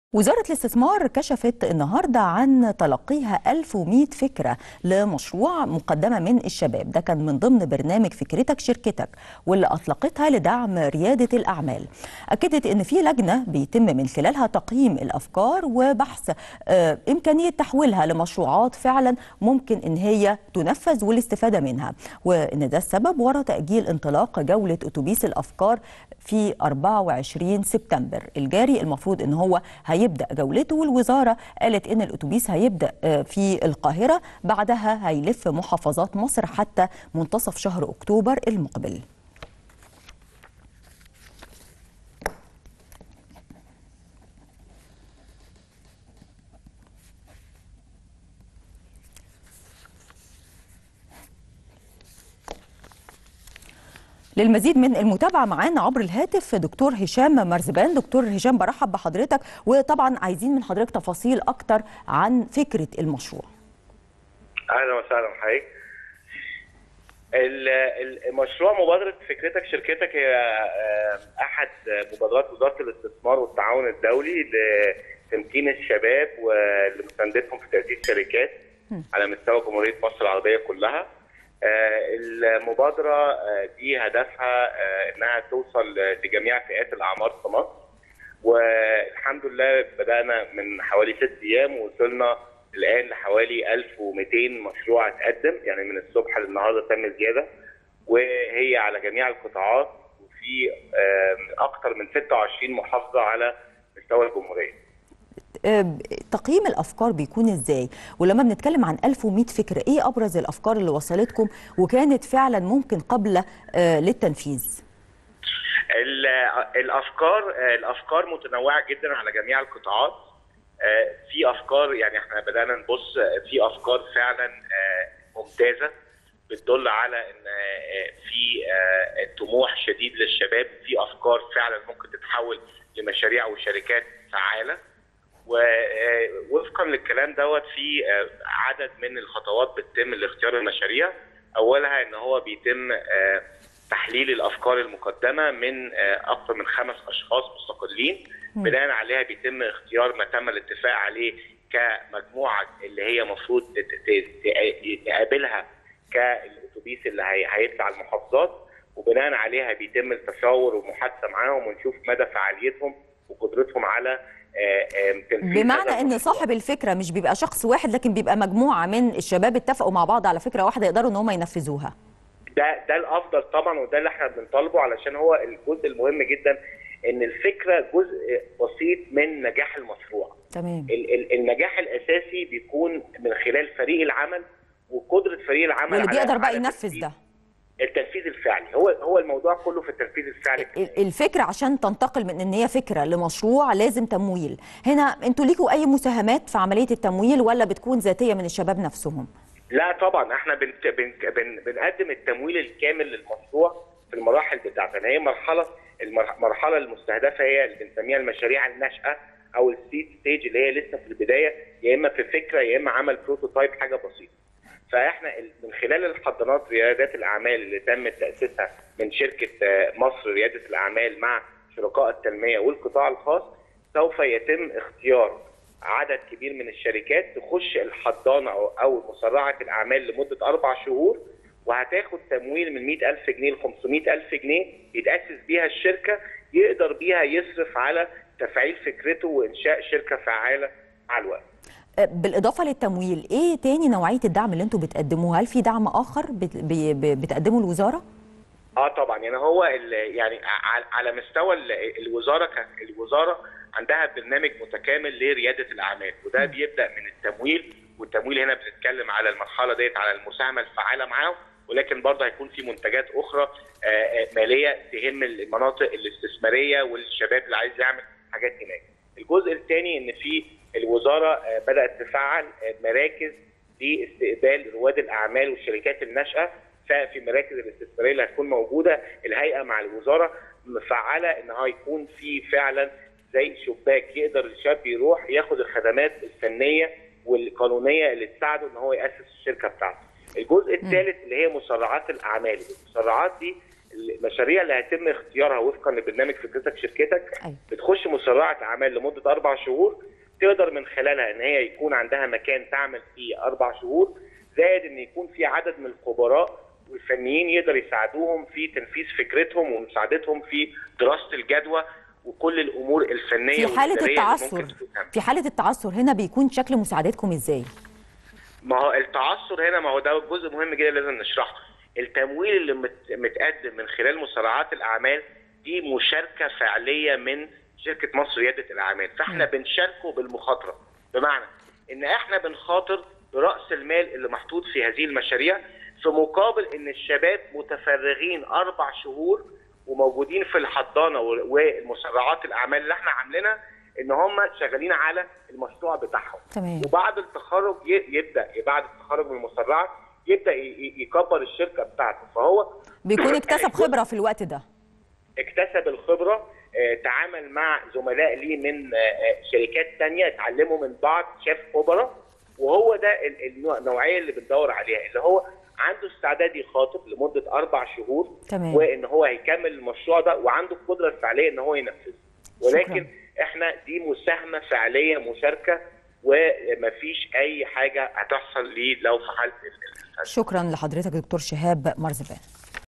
وزارة الاستثمار كشفت النهاردة عن تلقيها 1100 فكرة لمشروع مقدمة من الشباب ده كان من ضمن برنامج فكرتك شركتك واللي أطلقتها لدعم ريادة الأعمال أكدت أن في لجنة بيتم من خلالها تقييم الأفكار وبحث آه، إمكانية تحويلها لمشروعات فعلا ممكن أن هي تنفذ والاستفادة منها وأن ده السبب وراء تأجيل انطلاق جولة أتوبيس الأفكار في 24 سبتمبر الجاري المفروض أن هو هيبدا جولته والوزاره قالت ان الاتوبيس هيبدا آه، في القاهره بعدها هيلف محافظات مصر حتى منتصف شهر اكتوبر المقبل للمزيد من المتابعة معانا عبر الهاتف دكتور هشام مرزبان دكتور هشام برحب بحضرتك وطبعا عايزين من حضرتك تفاصيل أكتر عن فكرة المشروع اهلا وسهلا بحضرتك ال- ال- المشروع مبادره فكرتك شركتك هي آه، احد مبادرات وزاره الاستثمار والتعاون الدولي لتمكين الشباب ولمساندتهم في تاسيس شركات على مستوى جمهوريه مصر العربيه كلها آه، المبادره آه، دي هدفها آه، انها توصل لجميع فئات الاعمار في مصر والحمد لله بدانا من حوالي ست ايام ووصلنا الان لحوالي 1200 مشروع اتقدم يعني من الصبح للنهارده تم زياده وهي على جميع القطاعات وفي آم، اكثر من 26 محافظه على مستوى الجمهوريه. آه، تقييم الأفكار بيكون إزاي ولما بنتكلم عن 1100 فكرة إيه أبرز الأفكار اللي وصلتكم وكانت فعلا ممكن قبل آه، للتنفيذ ال- الافكار الافكار متنوعه جدا على جميع القطاعات آه، في افكار يعني احنا بدانا نبص آه، في افكار فعلا آه، ممتازه بتدل على ان آه، في آه، طموح شديد للشباب في افكار فعلا ممكن تتحول لمشاريع وشركات فعاله ووفقا للكلام دوت في آه، عدد من الخطوات بتتم لاختيار المشاريع اولها ان هو بيتم آه، تحليل الافكار المقدمه من آه، اكثر من خمس اشخاص مستقلين بناء عليها بيتم اختيار ما تم الاتفاق عليه كمجموعه اللي هي المفروض تقابلها كالاتوبيس اللي هي- هيطلع المحافظات وبناء عليها بيتم التشاور والمحادثه معاهم ونشوف مدى فعاليتهم وقدرتهم على آه، آه، تنفيذ بمعنى هذا ان المشروع. صاحب الفكره مش بيبقى شخص واحد لكن بيبقى مجموعه من الشباب اتفقوا مع بعض على فكره واحده يقدروا ان هم ينفذوها ده ده الافضل طبعا وده اللي احنا بنطالبه علشان هو الجزء المهم جدا ان الفكره جزء بسيط من نجاح المشروع تمام ال- ال- النجاح الاساسي بيكون من خلال فريق العمل وقدره فريق العمل واللي على- بيقدر بقى على ينفذ تنفيذ- ده التنفيذ الفعلي هو هو الموضوع كله في التنفيذ الفعلي ال- الفكره عشان تنتقل من ان هي فكره لمشروع لازم تمويل هنا انتوا ليكوا اي مساهمات في عمليه التمويل ولا بتكون ذاتيه من الشباب نفسهم لا طبعا احنا بن بن بن بنقدم التمويل الكامل للمشروع في المراحل بتاعتنا هي مرحله المر- المرحله المستهدفه هي اللي بنسميها المشاريع الناشئه او السيد ستيج اللي هي لسه في البدايه يا اما في فكره يا اما عمل بروتوتايب حاجه بسيطه فاحنا ال- من خلال الحضانات ريادات الاعمال اللي تم تاسيسها من شركه آه، مصر رياده الاعمال مع شركاء التنميه والقطاع الخاص سوف يتم اختيار عدد كبير من الشركات تخش الحضانه او او مسرعه الاعمال لمده اربع شهور وهتاخد تمويل من 100000 جنيه ل 500000 جنيه يتاسس بيها الشركه يقدر بيها يصرف على تفعيل فكرته وانشاء شركه فعاله مع الوقت. آه، بالاضافه للتمويل ايه تاني نوعيه الدعم اللي انتوا بتقدموه هل في دعم اخر بت- بي- بي- بتقدمه الوزاره اه طبعا يعني هو ال- يعني ع- على مستوى ال- الوزاره ك- الوزاره عندها برنامج متكامل لرياده الاعمال وده بيبدا من التمويل والتمويل هنا بنتكلم على المرحله ديت على المساهمه الفعاله معاهم ولكن برضه هيكون في منتجات اخرى آه، آه، ماليه تهم المناطق الاستثماريه والشباب اللي عايز يعمل حاجات هناك. الجزء الثاني ان في الوزاره آه، بدات تفعل آه، مراكز لاستقبال رواد الاعمال والشركات الناشئه في مراكز الاستثماريه اللي هتكون موجوده الهيئه مع الوزاره مفعله ان هو يكون في فعلا زي شباك يقدر الشاب يروح ياخد الخدمات الفنيه والقانونيه اللي تساعده ان هو ياسس الشركه بتاعته. الجزء الثالث اللي هي مسرعات الاعمال، المسرعات دي المشاريع اللي هيتم اختيارها وفقا لبرنامج فكرتك شركتك أيوة. بتخش مسرعه اعمال لمده اربع شهور تقدر من خلالها ان هي يكون عندها مكان تعمل فيه اربع شهور زائد ان يكون في عدد من الخبراء والفنيين يقدر يساعدوهم في تنفيذ فكرتهم ومساعدتهم في دراسه الجدوى وكل الامور الفنيه في حالة والإدارية اللي التعثر ممكن تكون تعمل. في حالة التعثر هنا بيكون شكل مساعدتكم ازاي؟ ما هو التعثر هنا ما هو ده جزء مهم جدا لازم نشرحه التمويل اللي مت- متقدم من خلال مسرعات الاعمال دي مشاركه فعليه من شركه مصر رياده الاعمال فاحنا بنشاركه بالمخاطره بمعنى ان احنا بنخاطر براس المال اللي محطوط في هذه المشاريع في مقابل ان الشباب متفرغين اربع شهور وموجودين في الحضانه و- والمسرعات الاعمال اللي احنا عاملينها ان هم شغالين على المشروع بتاعهم تمام وبعد التخرج ي- يبدا بعد التخرج من المسرعه يبدا ي- ي- يكبر الشركه بتاعته فهو بيكون اكتسب خبرة في الوقت ده اكتسب الخبره آه، تعامل مع زملاء ليه من آه، آه، شركات تانية اتعلموا من بعض شاف خبره وهو ده ال- النوع- النوعيه اللي بندور عليها اللي هو عنده استعداد يخاطب لمده اربع شهور تمام. وان هو هيكمل المشروع ده وعنده القدره الفعليه ان هو ينفذه ولكن احنا دي مساهمه فعليه مشاركه ومفيش اي حاجه هتحصل ليه لو في حاله ال- ال- شكرا لحضرتك دكتور شهاب مرزبان